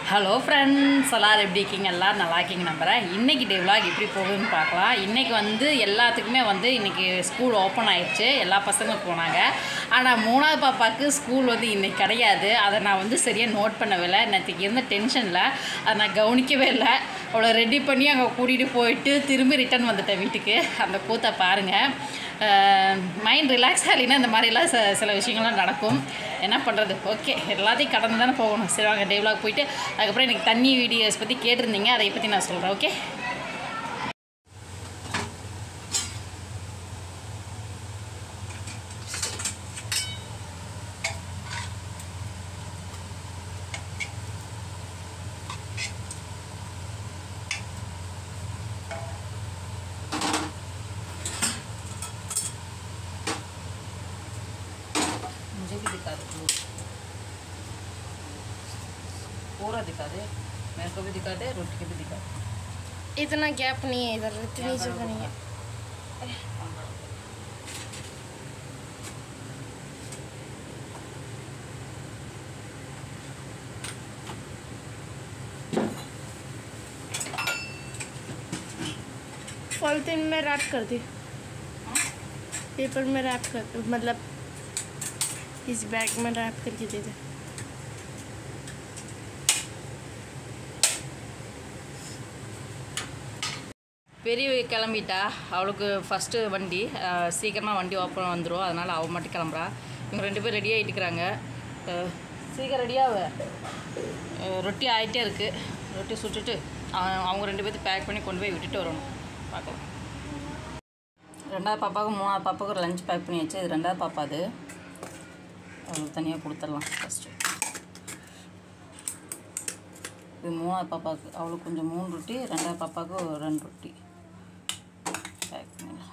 hello friends எல்லோரும் எப்படி இருக்கீங்க எல்லோரும் நல்லா இருக்கீங்க நம்புகிறேன் இன்றைக்கி டே விலாக் எப்படி போகுதுன்னு பார்க்கலாம் இன்றைக்கி வந்து எல்லாத்துக்குமே வந்து இன்றைக்கி ஸ்கூல் ஓப்பன் ஆயிடுச்சு எல்லா பசங்களும் போனாங்க ஆனால் மூணாவது பாப்பாவுக்கு ஸ்கூல் வந்து இன்றைக்கி கிடையாது அதை நான் வந்து சரியாக நோட் பண்ணவே நேற்றுக்கு இருந்த டென்ஷனில் அதை நான் கவனிக்கவே இல்லை அவளை ரெடி பண்ணி அங்கே கூட்டிகிட்டு போயிட்டு திரும்பி ரிட்டர்ன் வந்துட்டேன் வீட்டுக்கு அந்த கூத்தை பாருங்கள் மைண்ட் ரிலாக்ஸ் ஆகலைன்னா இந்த மாதிரிலாம் ச சில விஷயங்கள்லாம் நடக்கும் என்ன பண்ணுறது ஓகே எல்லாத்தையும் கடந்து தானே போகணும் சரி வாங்க டேவ்லாக் போயிட்டு அதுக்கப்புறம் எனக்கு தண்ணி வீடியோஸ் பற்றி கேட்டிருந்தீங்க அதை பற்றி நான் சொல்கிறேன் ஓகே मुझे भी दिखा दो पूरा दिखा दे मेरे को भी दिखा दे रोटी के भी दिखा दे इतना गैप नहीं है इधर इतनी जगह नहीं है पॉलिथीन में रैप कर दी पेपर में रैप कर मतलब इस बैग में रैप करके दे दे பெரிய கிளம்பிட்டா அவளுக்கு ஃபஸ்ட்டு வண்டி அஹ், சீக்கிரமாக வண்டி ஓப்பன் வந்துடும் அதனால் அவள் மட்டும் கிளம்புறா இவங்க ரெண்டு பேரும் ரெடி ஆகிட்டுக்கிறாங்க சீக்கிரம் ரெடியாக ரொட்டி ஆகிட்டே இருக்குது ரொட்டி சுட்டுட்டு அவ- அவங்க ரெண்டு பேர்த்து பேக் பண்ணி கொண்டு போய் விட்டுட்டு வரணும் பார்க்கலாம் ரெண்டாவது பாப்பாவுக்கு மூணாவது பாப்பாவுக்கு ஒரு லஞ்ச் பேக் பண்ணி வச்சு இது ரெண்டாவது பாப்பா அது அவளுக்கு தனியாக கொடுத்துடலாம் ஃபஸ்ட்டு இது மூணாவது பாப்பாவுக்கு அவளுக்கு கொஞ்சம் மூணு ரொட்டி ரெண்டாவது பாப்பாவுக்கு ஒரு ரெண்டு ரொட்டி பேக் பண்ணிடலாம்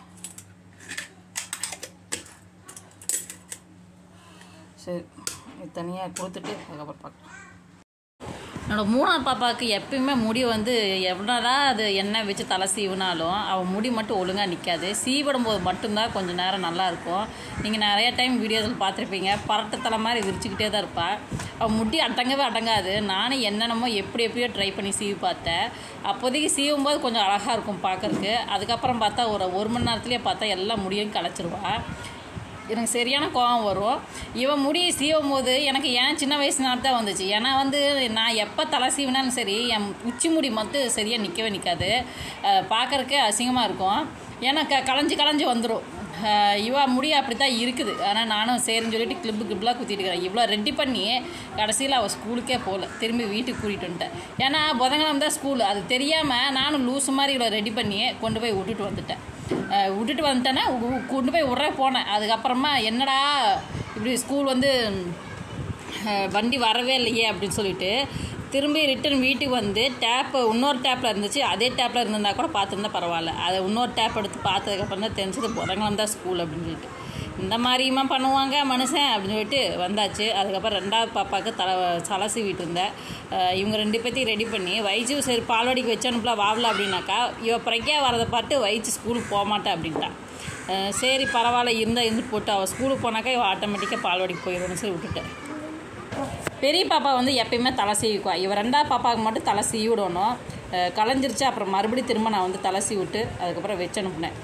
சரி இது தனியாக கொடுத்துட்டு அதுக்கப்புறம் பார்க்கலாம் என்னோடய மூணாவது பாப்பாவுக்கு எப்பயுமே முடி வந்து எவ்வளோதான் அது எண்ணெய் வச்சு தலை சீவினாலும் அவள் முடி மட்டும் ஒழுங்காக நிற்காது சீவிடும் போது மட்டும்தான் கொஞ்சம் நேரம் நல்லா இருக்கும் நீங்கள் நிறைய டைம் வீடியோஸில் பார்த்துருப்பீங்க பரட்ட தலை மாதிரி விரிச்சுக்கிட்டே தான் இருப்பாள் அவள் முடி அடங்கவே அடங்காது நானும் என்னென்னமோ எப்படி எப்படியோ ட்ரை பண்ணி சீவி பார்த்தேன் அப்போதைக்கு சீவும் போது கொஞ்சம் அழகாக இருக்கும் பார்க்கறதுக்கு அதுக்கப்புறம் பார்த்தா ஒரு ஒரு மணி நேரத்துலேயே பார்த்தா எல்லா முடியும் களைச்சிருவா எனக்கு சரியான கோவம் வரும் இவன் முடி சீவும் போது எனக்கு ஏன் சின்ன வயசு தான் வந்துச்சு ஏன்னா வந்து நான் எப்போ தலை சீவினாலும் சரி என் உச்சி முடி மட்டும் சரியாக நிற்கவே நிற்காது பார்க்கறக்கே அசிங்கமாக இருக்கும் ஏன்னா க களைஞ்சு களைஞ்சு வந்துடும் இவ முடி அப்படி தான் இருக்குது ஆனால் நானும் சரின்னு சொல்லிட்டு கிளிப்பு கிளிப்லாம் குத்திட்டு இருக்கிறேன் இவ்வளோ ரெடி பண்ணி கடைசியில் அவள் ஸ்கூலுக்கே போகல திரும்பி வீட்டுக்கு கூட்டிகிட்டு வந்துட்டேன் ஏன்னா புதன்கிழமை தான் ஸ்கூல் அது தெரியாமல் நானும் லூஸு மாதிரி இவ்வளோ ரெடி பண்ணி கொண்டு போய் விட்டுட்டு வந்துட்டேன் அஹ் விட்டுட்டு வந்துட்டேன்னா உ- கொண்டு போய் விட்ற போனேன் அதுக்கப்புறமா என்னடா இப்படி ஸ்கூல் வந்து அஹ், வண்டி வரவே இல்லையே அப்படின்னு சொல்லிட்டு திரும்பி ரிட்டன் வீட்டுக்கு வந்து டேப்பு இன்னொரு டேப்பில் இருந்துச்சு அதே டேப்பில் இருந்திருந்தா கூட பார்த்துருந்தா பரவாயில்ல அதை இன்னொரு டேப் எடுத்து பார்த்ததுக்கப்புறம் தான் தெரிஞ்சது புதன்கிழமை தான் ஸ்கூல் அப்படின்னு சொல்லிட்டு இந்த மாதிரியுமா பண்ணுவாங்க மனுஷன் அப்படின்னு சொல்லிட்டு வந்தாச்சு அதுக்கப்புறம் ரெண்டாவது பாப்பாவுக்கு தலை தலை சீவிட்டு இருந்தேன் அஹ் இவங்க ரெண்டு பேர்த்தையும் ரெடி பண்ணி வயிற்று சரி பால்வாடிக்கு வச்சு அனுப்பலாம் வாவல அப்படின்னாக்கா இவ பிரக்யா வரதை பார்த்து வயிற்று ஸ்கூலுக்கு போக மாட்டேன் அப்படின்ட்டான் அஹ் சரி பரவாயில்ல இருந்தால் இருந்து போட்டு அவள் ஸ்கூலுக்கு போனாக்கா இவள் ஆட்டோமேட்டிக்காக பால்வாடிக்கு போயிடும்னு சொல்லி விட்டுட்டேன் பெரிய பாப்பா வந்து எப்பயுமே தலை சீவிக்குவா இவ ரெண்டாவது பாப்பாவுக்கு மட்டும் தலை சீவி விடணும் அஹ் கலைஞ்சிருச்சு அப்புறம் மறுபடியும் திரும்ப நான் வந்து தலை சீவி விட்டு அதுக்கப்புறம் வச்சு அனுப்புனேன்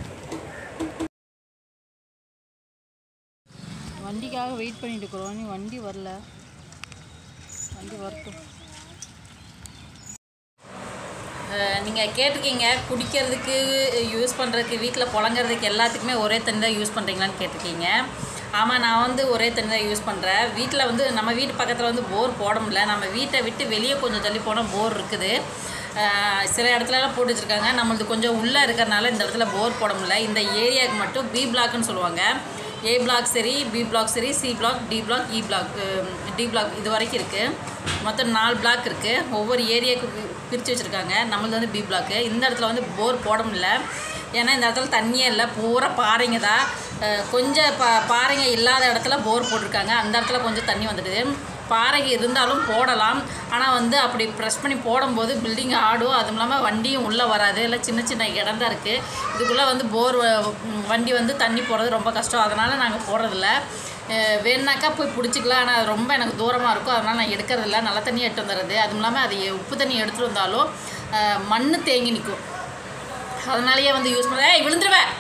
வண்டிக்காக வெயிட் பண்ணிட்டு இருக்கிறோம் நீ வண்டி வரல வண்டி வரட்டும் நீங்கள் கேட்டிருக்கீங்க குடிக்கிறதுக்கு யூஸ் பண்ணுறதுக்கு வீட்டில் புழங்குறதுக்கு எல்லாத்துக்குமே ஒரே தண்ணி தான் யூஸ் பண்ணுறீங்களான்னு கேட்டிருக்கீங்க ஆமாம் நான் வந்து ஒரே தண்ணி தான் யூஸ் பண்ணுறேன் வீட்டில் வந்து நம்ம வீட்டு பக்கத்தில் வந்து போர் போட முடியல நம்ம வீட்டை விட்டு வெளியே கொஞ்சம் தள்ளி போனால் போர் இருக்குது அஹ் சில இடத்துலலாம் போட்டு வச்சுருக்காங்க நம்மளது கொஞ்சம் உள்ளே இருக்கிறனால இந்த இடத்துல போர் போட முடியல இந்த ஏரியாவுக்கு மட்டும் பி பிளாக்னு சொல்லுவாங்க ஏ பிளாக் சரி பி பிளாக் சரி C block D block E block D block இது வரைக்கும் இருக்குது மொத்தம் நாலு பிளாக் இருக்குது ஒவ்வொரு ஏரியாவுக்கு பிரித்து வச்சுருக்காங்க நம்மளது வந்து பி பிளாக்கு இந்த இடத்துல வந்து போர் போட முடியல ஏன்னா இந்த இடத்துல தண்ணியே இல்லை பூரா பாறைங்க தான் அஹ் கொஞ்சம் பா பாறைங்க இல்லாத இடத்துல போர் போட்டிருக்காங்க அந்த இடத்துல கொஞ்சம் தண்ணி வந்துடுது பாறை இருந்தாலும் போடலாம் ஆனால் வந்து அப்படி ப்ரெஸ் பண்ணி போடும்போது பில்டிங் ஆடும் அதுவும் இல்லாமல் வண்டியும் உள்ளே வராது இல்லை சின்ன சின்ன இடம் தான் இருக்குது இதுக்குள்ளே வந்து போர் வ- ம், வண்டி வந்து தண்ணி போடுறது ரொம்ப கஷ்டம் அதனால் நாங்கள் போடுறதில்ல அஹ் வேணுனாக்கா போய் பிடிச்சிக்கலாம் ஆனால் அது ரொம்ப எனக்கு தூரமாக இருக்கும் அதனால் நான் எடுக்கிறதில்ல நல்ல தண்ணி எடுத்து வந்துடுறது அதுவும் இல்லாமல் அது உப்பு தண்ணி எடுத்துகிட்டு வந்தாலும் மண் தேங்கி நிற்கும் அதனாலேயே வந்து யூஸ் பண்ண ஏய் விழுந்துருவேன்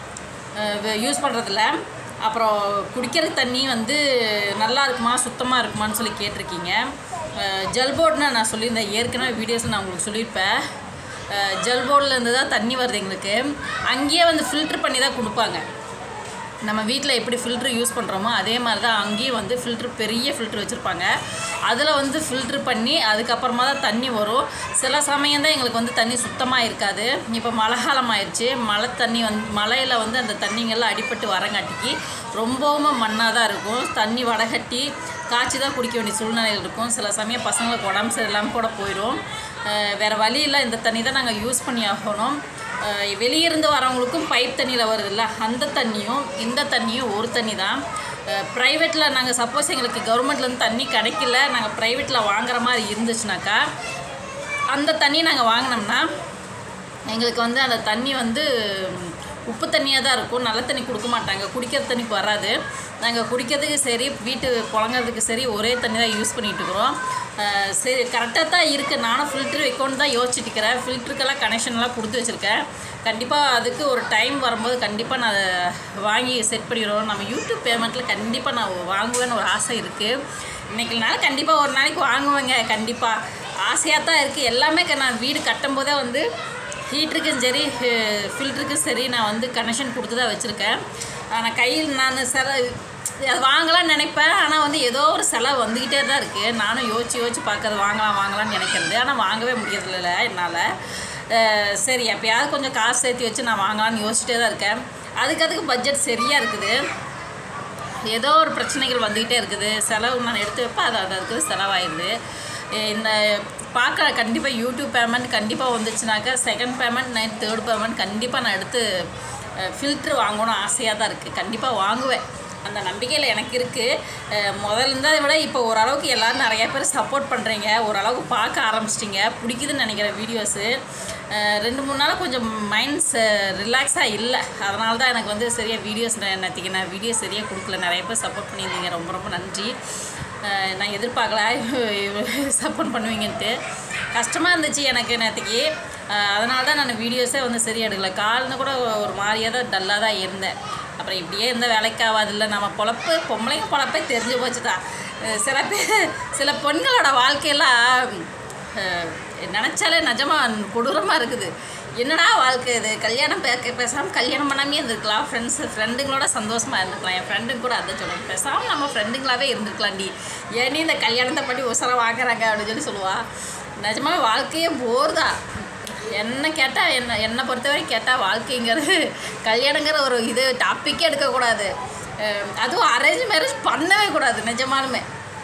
யூஸ் பண்ணுறதில்ல அப்புறம் குடிக்கிற தண்ணி வந்து நல்லா இருக்குமா சுத்தமாக இருக்குமான்னு சொல்லி கேட்டிருக்கீங்க ஜெல் போர்டுன்னு நான் சொல்லியிருந்தேன் ஏற்கனவே வீடியோஸில் நான் உங்களுக்கு சொல்லியிருப்பேன் ஜெல் போர்ட்லேருந்து தான் தண்ணி வருது எங்களுக்கு அங்கேயே வந்து ஃபில்ட்ரு பண்ணி தான் கொடுப்பாங்க நம்ம வீட்டில் எப்படி ஃபில்ட்ரு யூஸ் பண்ணுறோமோ அதே மாதிரி தான் அங்கேயும் வந்து ஃபில்ட்ரு பெரிய ஃபில்ட்ரு வச்சுருப்பாங்க அதில் வந்து ஃபில்ட்ரு பண்ணி அதுக்கப்புறமா தான் தண்ணி வரும் சில சமயம் தான் எங்களுக்கு வந்து தண்ணி சுத்தமாக இருக்காது இப்போ மழை காலம் ஆயிடுச்சு மழை தண்ணி வந்து மழையில் வந்து அந்த தண்ணிங்கெல்லாம் அடிபட்டு வரங்காட்டிக்கு ரொம்பவும் மண்ணாக தான் இருக்கும் தண்ணி வடகட்டி காய்ச்சி தான் குடிக்க வேண்டிய சூழ்நிலைகள் இருக்கும் சில சமயம் பசங்களுக்கு உடம்பு சரியில்லாமல் கூட போயிடும் அஹ் வேறு வழி இல்லை இந்த தண்ணி தான் நாங்கள் யூஸ் பண்ணி ஆகணும் அஹ் வெளியிருந்து வரவங்களுக்கும் பைப் தண்ணியில் வருதுல்ல அந்த தண்ணியும் இந்த தண்ணியும் ஒரு தண்ணி தான் ப்ரைவேட்டில் நாங்கள் சப்போஸ் எங்களுக்கு கவர்மெண்ட்லேருந்து தண்ணி கிடைக்கல நாங்கள் ப்ரைவேட்டில் வாங்குற மாதிரி இருந்துச்சுனாக்கா அந்த தண்ணி நாங்கள் வாங்கினோம்னா எங்களுக்கு வந்து அந்த தண்ணி வந்து ம், உப்பு தண்ணியாக தான் இருக்கும் நல்ல தண்ணி கொடுக்க மாட்டாங்க குடிக்கிற தண்ணிக்கு வராது நாங்கள் குடிக்கிறதுக்கு சரி வீட்டு புழங்கிறதுக்கு சரி ஒரே தண்ணி தான் யூஸ் பண்ணிட்டு இருக்கிறோம் அஹ், சரி கரெக்டாக தான் இருக்குது நானும் ஃபில்ட்ரு வைக்கணும்னு தான் யோசிச்சுட்டு இருக்கிறேன் ஃபில்ட்ருக்கெல்லாம் கனெக்ஷன்லாம் கொடுத்து வச்சுருக்கேன் கண்டிப்பாக அதுக்கு ஒரு டைம் வரும்போது கண்டிப்பாக நான் அதை வாங்கி செட் பண்ணிடுவோம் நம்ம யூடியூப் பேமெண்ட்டில் கண்டிப்பாக நான் வாங்குவேன்னு ஒரு ஆசை இருக்குது இன்றைக்கினால கண்டிப்பாக ஒரு நாளைக்கு வாங்குவேங்க கண்டிப்பாக ஆசையாக தான் இருக்குது எல்லாமே க- நான் வீடு கட்டும்போதே வந்து ஹீட்டருக்கும் சரி ஃபில்டருக்கும் சரி நான் வந்து கனெக்ஷன் கொடுத்து தான் வச்சுருக்கேன் ஆனால் கையில் நான் செல அது வாங்கலாம்னு நினைப்பேன் ஆனால் வந்து ஏதோ ஒரு செலவு வந்துக்கிட்டே தான் இருக்குது நானும் யோசிச்சு யோசிச்சு பார்க்கறது வாங்கலாம் வாங்கலாம்னு நினைக்கிறது ஆனால் வாங்கவே முடியறதில்ல என்னால் அஹ் சரி எப்பயாவது கொஞ்சம் காசு சேர்த்து வச்சு நான் வாங்கலாம்னு யோசிச்சிட்டே தான் இருக்கேன் அதுக்கு அதுக்கு பட்ஜெட் சரியாக இருக்குது ஏதோ ஒரு பிரச்சனைகள் வந்துக்கிட்டே இருக்குது செலவு நான் எடுத்து வைப்பேன் அது அது அதுக்கு செலவாயிடுது எ- இந்த பார்க்க கண்டிப்பாக யூடியூப் பேமெண்ட் கண்டிப்பாக வந்துச்சுனாக்கா second payment night third payment கண்டிப்பாக நான் எடுத்து ஃபில்ட்ரு வாங்கணும் ஆசையாக தான் இருக்குது கண்டிப்பாக வாங்குவேன் அந்த நம்பிக்கையில் எனக்கு இருக்குது முதல்ல இருந்ததை விட இப்போ ஓரளவுக்கு எல்லோரும் நிறைய பேர் சப்போர்ட் பண்ணுறீங்க ஓரளவுக்கு பார்க்க ஆரம்பிச்சிட்டிங்க பிடிக்குதுன்னு நினைக்கிறேன் வீடியோஸு ரெண்டு மூணு நாள் கொஞ்சம் மைண்ட்ஸ் ரிலாக்ஸாக இல்லை அதனால தான் எனக்கு வந்து சரியாக வீடியோஸ் நேற்றுக்கு நான் வீடியோ சரியாக கொடுக்கல நிறைய பேர் சப்போர்ட் பண்ணியிருந்தீங்க ரொம்ப ரொம்ப நன்றி அஹ் நான் எதிர்பார்க்கல சப்போர்ட் பண்ணுவீங்கன்ட்டு கஷ்டமாக இருந்துச்சு எனக்கு நேற்றுக்கு அதனால தான் நான் வீடியோஸே வந்து சரியாக எடுக்கல கால்னு கூட ஒரு மாதிரியாக தான் டல்லாக தான் இருந்தேன் அப்புறம் இப்படியே இருந்த வேலைக்கு ஆகாதுல்ல நம்ம பொழப்பு பொம்பளைங்க பொழப்பே தெரிஞ்சு போச்சு தான் அஹ் சில பேர் சில பெண்களோட வாழ்க்கையெல்லாம் அஹ் நினச்சாலே நிஜமாக கொடூரமாக இருக்குது என்னடா வாழ்க்கை இது கல்யாணம் பே பேசாமல் கல்யாணம் பண்ணாமே இருந்திருக்கலாம் ஃப்ரெண்ட்ஸு ஃப்ரெண்டுங்களோட சந்தோஷமாக இருந்திருக்கலாம் என் ஃப்ரெண்டுங்க கூட அதை சொல்லுவேன் பேசாமல் நம்ம ஃப்ரெண்டுங்களாவே இருந்திருக்கலாம்டி ஏனே இந்த கல்யாணத்தை பண்ணி உசர வாங்குறாங்க அப்படின்னு சொல்லி சொல்லுவா நிஜமாக வாழ்க்கையே போர் தான் என்ன கேட்டால் என்ன என்னை பொறுத்தவரை கேட்டால் வாழ்க்கைங்கிறது கல்யாணங்கிற ஒரு இது டாப்பிக்கே எடுக்கக்கூடாது அஹ் அதுவும் அரேஞ்ச் மேரேஜ் பண்ணவே கூடாது நிஜமாலுமே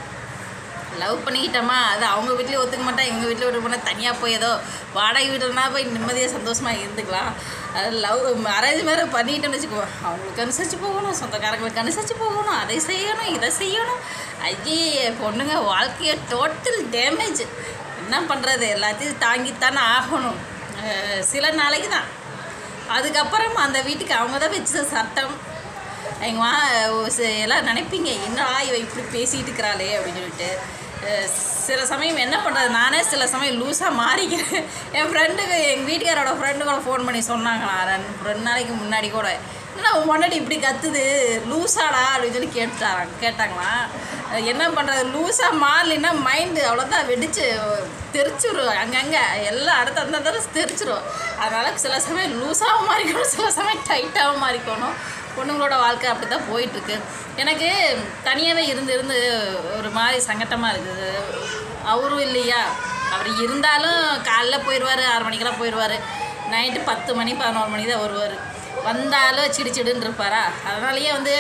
லவ் பண்ணிக்கிட்டோமா அது அவங்க வீட்லேயும் ஒத்துக்க மாட்டா எங்கள் வீட்டில் ஒத்துக்க மாட்டா தனியாக போய் ஏதோ வாடகை வீடுனா போய் நிம்மதியாக சந்தோஷமாக இருந்துக்கலாம் அது லவ் அரேஞ்ச் மேரேஜ் பண்ணிக்கிட்டோம்னு வச்சுக்கோ அவங்களுக்கு அனுசரித்து போகணும் சொந்தக்காரங்களுக்கு அனுசரித்து போகணும் அதை செய்யணும் இதை செய்யணும் ஐயே பொண்ணுங்க வாழ்க்கையை டோட்டல் டேமேஜ் என்ன பண்ணுறது எல்லாத்தையும் தாங்கித்தானே ஆகணும் அஹ் சில நாளைக்கு தான் அதுக்கப்புறம் அந்த வீட்டுக்கு அவங்க தான் வச்ச சட்டம் எங்கள் மா ஒரு சி- எல்லாம் நினைப்பீங்க என்னடா இவ இப்படி பேசிகிட்டு இருக்கிறாளே அப்படின்னு சொல்லிட்டு அஹ் சில சமயம் என்ன பண்ணுறது நானே சில சமயம் லூஸாக மாறிக்கிறேன் என் ஃப்ரெண்டுக்கு எங்கள் வீட்டுக்காரோட ஃப்ரெண்டு கூட ஃபோன் பண்ணி சொன்னாங்களா ரெண்டு ரெண்டு நாளைக்கு முன்னாடி கூட என்ன உன் முன்னாடி இப்படி கத்துது லூஸாடா அப்படின்னு சொல்லி கேட்டாங்க கேட்டாங்களாம் அஹ் என்ன பண்ணுறது லூஸாக மாறலைன்னா மைண்டு அவ்வளோதான் வெடிச்சு தெரிச்சிரும் அங்கங்கே எல்லாம் அடுத்த அந்த தடவை தெரிச்சிரும் அதனால் சில சமயம் லூஸாகவும் மாறிக்கணும் சில சமயம் டைட்டாகவும் மாறிக்கணும் பொண்ணுங்களோட வாழ்க்கை அப்படி தான் போயிட்டுருக்கு எனக்கு தனியாகவே இருந்து இருந்து ஒரு மாதிரி சங்கட்டமாக இருக்குது அவரும் இல்லையா அவர் இருந்தாலும் காலைல போயிடுவார் ஆறு மணிக்கெல்லாம் போயிடுவார் நைட்டு பத்து மணி பதினோரு மணிக்கு தான் வருவார் வந்தாலும் சிடு சிடுன்னு இருப்பாரா அதனாலேயே வந்து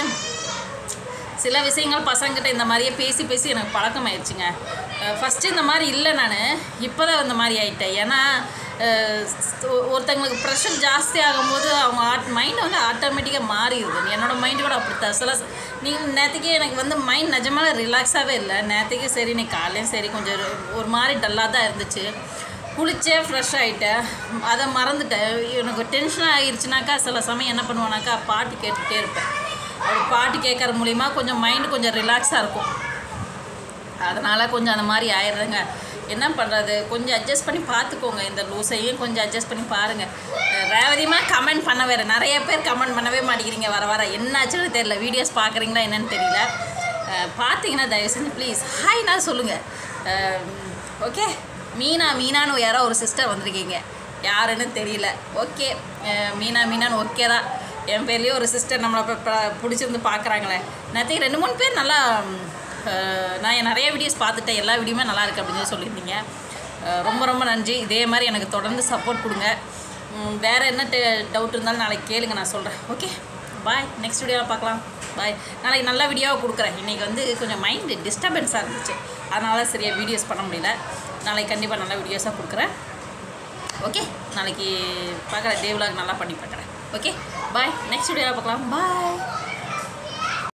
சில விஷயங்கள் பசங்கிட்ட இந்த மாதிரியே பேசி பேசி எனக்கு பழக்கமாயிடுச்சுங்க ஃபஸ்ட்டு இந்த மாதிரி இல்லை நான் இப்போ தான் இந்த மாதிரி ஆயிட்டேன் ஏன்னா அஹ், ஒ- ஒருத்தங்களுக்கு ப்ரெஷர் ஜாஸ்தி ஆகும்போது அவங்க ஆட் மைண்ட் வந்து ஆட்டோமேட்டிக்காக மாறிடுது என்னோட மைண்டு கூட அப்படித்தான் சில ச- நீங்கள் நேற்றுக்கு எனக்கு வந்து மைண்ட் நிஜமால ரிலாக்ஸாகவே இல்லை நேற்றுக்கு சரி நீ காலையும் சரி கொஞ்சம் ஒரு- ஒரு மாதிரி டல்லாக தான் இருந்துச்சு குளிச்சே ஃப்ரெஷ் ஆகிட்டேன் அதை மறந்துட்டேன் எனக்கு டென்ஷன் ஆகிருச்சுனாக்கா சில சமயம் என்ன பண்ணுவேனாக்கா பாட்டு கேட்டுகிட்டே இருப்பேன் அப்படி பாட்டு கேட்கற மூலிமா கொஞ்சம் மைண்டு கொஞ்சம் ரிலாக்ஸாக இருக்கும் அதனால் கொஞ்சம் அந்த மாதிரி ஆயிடுறேங்க என்ன பண்ணுறது கொஞ்சம் அட்ஜஸ்ட் பண்ணி பார்த்துக்கோங்க இந்த லூஸையும் கொஞ்சம் அட்ஜஸ்ட் பண்ணி பாருங்கள் ரேவதியமாக கமெண்ட் பண்ண வேறு நிறைய பேர் கமெண்ட் பண்ணவே மாட்டேங்கிறீங்க வர வர என்னாச்சுன்னு தெரியல வீடியோஸ் பார்க்குறீங்களா என்னன்னு தெரியல அஹ், பார்த்தீங்கன்னா தயவு செஞ்சு ப்ளீஸ் ஹாய்னா சொல்லுங்கள் ஓகே மீனா மீனான்னு யாரோ ஒரு சிஸ்டர் வந்திருக்கீங்க யாருன்னு தெரியல ஓகே மீனா மீனான்னு ஓகே தான் என் பேர்லேயே ஒரு சிஸ்டர் நம்மளை இப்போ பிடிச்சிருந்து பார்க்குறாங்களே நேற்றுக்கு ரெண்டு மூணு பேர் நல்லா ம், அஹ், நான் என் நிறைய வீடியோஸ் பார்த்துட்டேன் எல்லா வீடியோமே நல்லா இருக்குது அப்படின்னு சொல்லி சொல்லியிருந்தீங்க அஹ், ரொம்ப ரொம்ப நன்றி இதே மாதிரி எனக்கு தொடர்ந்து சப்போர்ட் கொடுங்க ம், வேற என்ன டவுட் இருந்தாலும் நாளைக்கு கேளுங்க நான் சொல்கிறேன் ஓகே பாய் நெக்ஸ்ட் வீடியோவில் பார்க்கலாம் பாய் நாளைக்கு நல்ல வீடியோவாக கொடுக்குறேன் இன்றைக்கி வந்து கொஞ்சம் மைண்டு டிஸ்டர்பன்ஸாக இருந்துச்சு அதனால் சரியாக வீடியோஸ் பண்ண முடியல நாளைக்கு கண்டிப்பாக நல்ல வீடியோஸாக கொடுக்குறேன் ஓகே நாளைக்கு பார்க்குற டே vlog நல்லா பண்ணி பார்க்குறேன் ஓகே பாய் நெக்ஸ்ட் வீடியோவில் பார்க்கலாம் பாய்